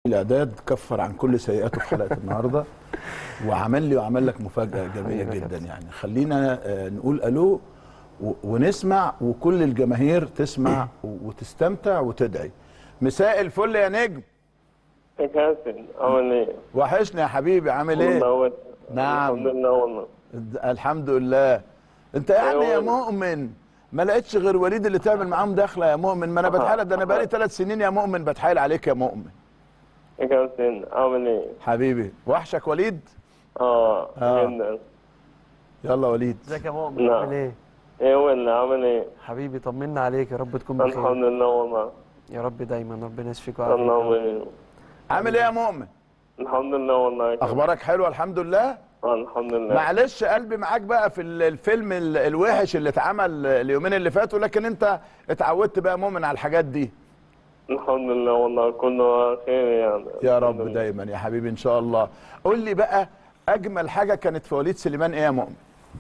الاعداد كفر عن كل سيئاته في حلقه النهارده وعمل لي وعمل لك مفاجاه جميله حبيبي يا جدا يعني خلينا آه، نقول الو و- ونسمع وكل الجماهير تسمع و- وتستمتع وتدعي مساء الفل يا نجم يا كابتن عامل ايه؟ وحشني يا حبيبي عامل ايه منور. نعم. الحمد لله والله الحمد لله انت يعني يا أيوة. مؤمن ما لقيتش غير وليد اللي تعمل معاه مداخله يا مؤمن ما انا بتحايل ده انا بقالي ثلاث سنين يا مؤمن بتحايل عليك يا مؤمن يا كابتن عامل ايه؟ حبيبي وحشك وليد اه آه. جدا يلا وليد ازيك يا مؤمن لا. عامل ايه ايه ولا عامل ايه؟ حبيبي طمنا عليك يا رب تكون الحمد بخير لله والله يا رب دايما ربنا يشفيك الله ويعافيك يبارك. عامل ايه يا مؤمن الحمد لله والله يا كابتن. اخبارك حلوه الحمد لله آه، الحمد لله معلش قلبي معاك بقى في ال- الفيلم ال- الوحش اللي اتعمل اليومين اللي فاتوا لكن انت اتعودت بقى يا مؤمن على الحاجات دي الحمد لله والله كله خير يعني يا الحمد رب لله. دايما يا حبيبي ان شاء الله قول لي بقى اجمل حاجه كانت في وليد سليمان ايه يا مؤمن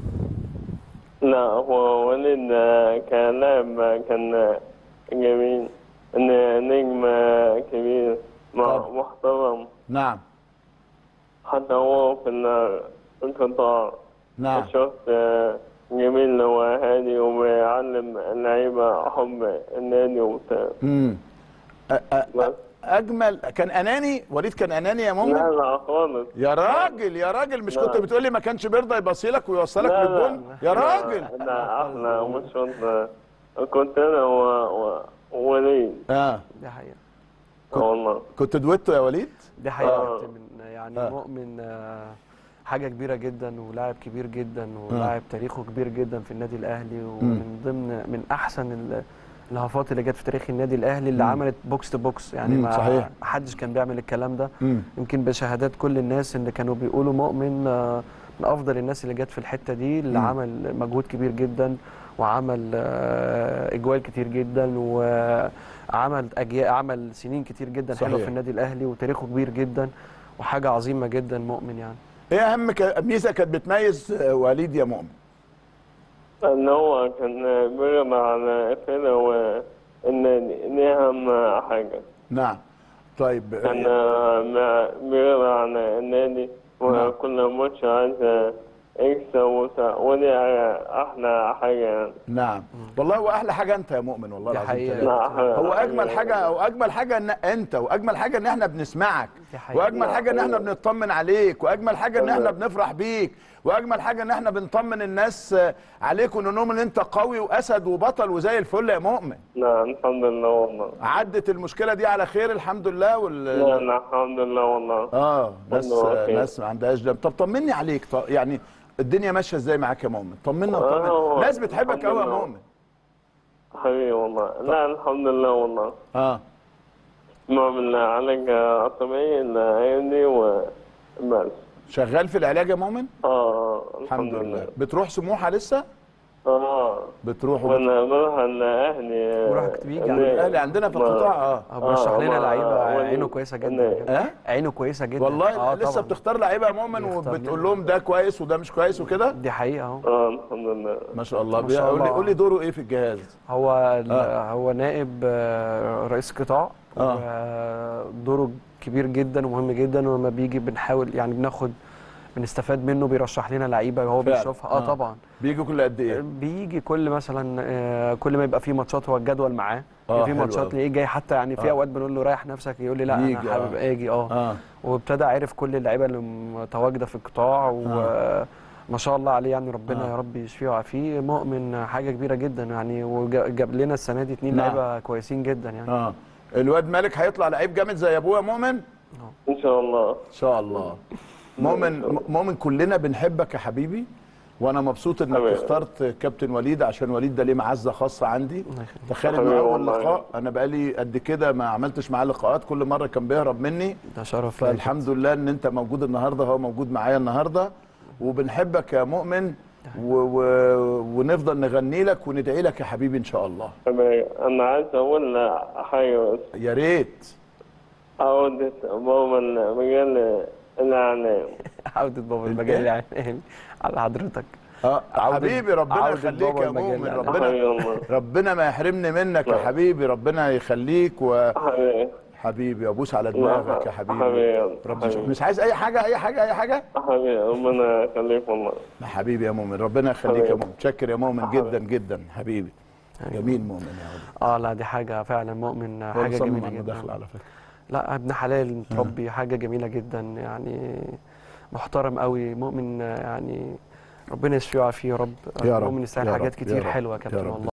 لا هو وليد آه، كان لاعب آه، كان آه، جميل ن- نجم آه، كبير مع- طب. محترم نعم حتى هو في ال- القطاع نعم شخص آه، جميل وهادي وبيعلم اللعيبة حب النادي وبتاع امم أ- أ- بس اجمل كان اناني وليد كان اناني يا لا مؤمن لا خالص يا راجل يا راجل مش لا. كنت بتقولي ما كانش بيرضى يبصيلك ويوصلك لا للجون لا يا راجل لا لا احنا مش كنت كنت انا و... و... ووليد اه دي حقيقه كنت- والله كنت دويتو يا وليد دي حقيقه آه. كابتن من يعني آه. مؤمن آه، حاجه كبيره جدا ولاعب كبير جدا ولاعب تاريخه كبير جدا في النادي الاهلي ومن ضمن من احسن ال- الهافات اللي جت في تاريخ النادي الاهلي اللي مم. عملت بوكس تو بوكس يعني مم، ما صحيح. ما حدش كان بيعمل الكلام ده امم يمكن بشهادات كل الناس اللي كانوا بيقولوا مؤمن آه، من افضل الناس اللي جت في الحته دي اللي مم. عمل مجهود كبير جدا وعمل آه، اجوال كتير جدا وعمل أجيال عمل سنين كتير جدا حلوه صحيح. في النادي الاهلي وتاريخه كبير جدا وحاجه عظيمه جدا مؤمن يعني ايه اهم ك- ميزه كانت بتميز آه، وليد يا مؤمن ان هو كان بيرمى على الفرقة والنادي دي اهم حاجة نعم طيب كان آه، بيرمى على النادي وكل ماتش عايز يكسب وبتاع. ودي احلى حاجة يعني نعم والله هو احلى حاجه انت يا مؤمن والله دي العظيم حقيقة. ثلاثة. لا، أحلى هو حاجة اجمل حاجه او اجمل حاجه ان انت واجمل حاجه ان احنا بنسمعك دي حقيقة. واجمل حاجه ان احنا بنطمن عليك واجمل حاجه ان احنا تمام. بنفرح بيك واجمل حاجه ان احنا بنطمن الناس آه، عليك وان ان انت قوي واسد وبطل وزي الفل يا مؤمن لا الحمد لله والله عدت المشكله دي على خير الحمد لله وال لا لا الحمد لله والله اه ناس والله خير. ناس ما عندهاش دم طب طمني عليك طب يعني الدنيا ماشيه ازاي معاك يا مؤمن طمنا آه، طمنا ناس بتحبك الحمد قوي يا لله. مؤمن حبيبي والله لا الحمد لله والله اه نعمل علاج طبيعي الايام دي وبس شغال في العلاج يا مؤمن اه الحمد لله بتروح سموحه لسه اه بتروح وبت... وانا بروح لاهلي وراح تيجي على الاهلي عندنا في القطاع اه آه، برشح آه، لنا ما- لعيبه ولي- عينه كويسه جدا ولي- كده. اه عينه كويسه جدا والله آه، لسه طبعاً. بتختار لعيبه يا مؤمن بيختار وبتقول لنا. لهم ده كويس وده مش كويس وكده دي حقيقه اهو اه الحمد لله ما شاء الله ما شاء قول لي الله. قول لي دوره ايه في الجهاز هو ال- آه. هو نائب آه، رئيس قطاع آه. دوره كبير جدا ومهم جدا ولما بيجي بنحاول يعني بناخد بنستفاد منه بيرشح لنا لعيبه هو فعلا. بيشوفها اه, آه. طبعا بيجي كل قد ايه بيجي كل مثلا آه، كل ما يبقى في ماتشات هو الجدول معاه آه، في حلو ماتشات أوي. تلاقيه جاي حتى يعني في آه. اوقات بنقول له ريح نفسك يقول لي لا يجي، انا حابب آه. اجي اه اه وابتدى عرف كل اللعيبه اللي متواجده في القطاع وما شاء الله عليه يعني ربنا آه. يا رب يشفيه ويعافيه مؤمن حاجه كبيره جدا يعني وجاب لنا السنه دي اتنين نعم. لعيبه كويسين جدا يعني اه الواد مالك هيطلع لعيب جامد زي ابوه يا مؤمن ان شاء الله ان شاء الله مؤمن مؤمن كلنا بنحبك يا حبيبي وانا مبسوط انك حبيبي. اخترت كابتن وليد عشان وليد ده ليه معزه خاصه عندي الله يخليك. تخيل حبيبي انه اول والله. لقاء انا بقالي قد كده ما عملتش معاه لقاءات كل مره كان بيهرب مني ده شرف ليا فالحمد لله ان انت موجود النهارده هو موجود معايا النهارده وبنحبك يا مؤمن و... و... ونفضل نغني لك وندعي لك يا حبيبي ان شاء الله حبيبي. انا عايز اقول حاجه بس يا ريت عودة بابا المجال الاعلام عودة بابا الإيه؟ المجال يعني على حضرتك اه عودة- حبيبي ربنا عودة يخليك بابا يا المجال مؤمن يعني. ربنا حبيبي والله ربنا ما يحرمني منك يا لا. حبيبي ربنا يخليك و حبيبي حبيبي ابوس على دماغك يا حبيبي حبيبي ربنا يشوفك. حبيبي مش عايز اي حاجه اي حاجه اي حاجه حبيبي ربنا يخليك والله يا حبيبي يا مؤمن ربنا يخليك يا حبيبي. مؤمن متشكر يا مؤمن حبيبي. جدا جدا حبيبي جميل مؤمن يا ولد اه لا دي حاجه فعلا مؤمن هو حاجه مصمم جميله على جدا المداخله على فكره لا ابن حلال متربي حاجه جميله جدا يعني محترم قوي مؤمن يعني ربنا يشفيه ويعافيه يا رب يا رب، مؤمن يستاهل يا حاجات رب، يا كتير رب، حلوه يا يا كابتن رب. والله